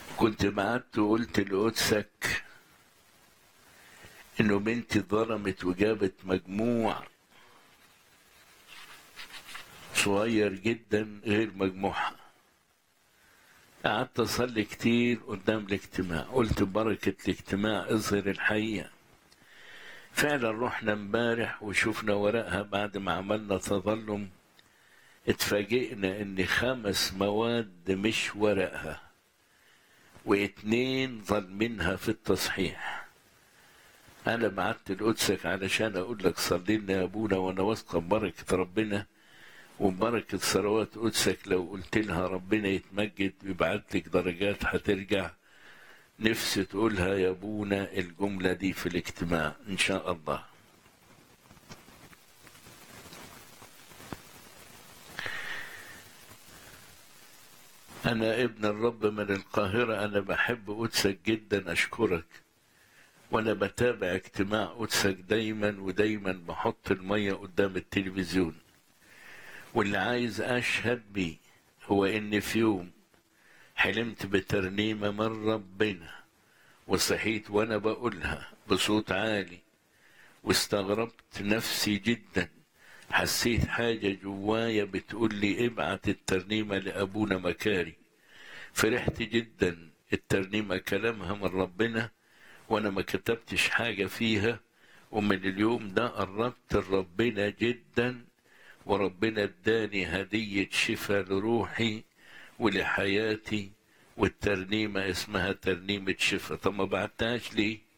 كنت بعت وقلت لقدسك انه بنتي اتظلمت وجابت مجموع صغير جدا غير مجموعها قعدت اصلي كتير قدام الاجتماع قلت بركة الاجتماع اظهر الحقيقة فعلا رحنا امبارح وشفنا ورقها بعد ما عملنا تظلم اتفاجئنا ان خمس مواد مش ورقها واتنين ظالمينها في التصحيح انا بعت لقدسك علشان اقول لك صلي لنا يا ابونا وانا واثقه ببركه ربنا وبركه ثروات قدسك لو قلت لها ربنا يتمجد ويبعت لك درجات هترجع نفسي تقولها يا ابونا الجمله دي في الاجتماع ان شاء الله أنا ابن الرب من القاهرة أنا بحب قدسك جدا أشكرك وأنا بتابع اجتماع قدسك دايما ودايما بحط المية قدام التلفزيون واللي عايز أشهد بيه هو إن في يوم حلمت بترنيمة من ربنا وصحيت وأنا بقولها بصوت عالي واستغربت نفسي جدا حسيت حاجة جوايا بتقول لي ابعت الترنيمة لأبونا مكاري فرحت جدا الترنيمة كلامها من ربنا وأنا ما كتبتش حاجة فيها ومن اليوم ده قربت لربنا جدا وربنا اداني هدية شفاء لروحي ولحياتي والترنيمة اسمها ترنيمة شفاء طب ما بعتهاش ليه؟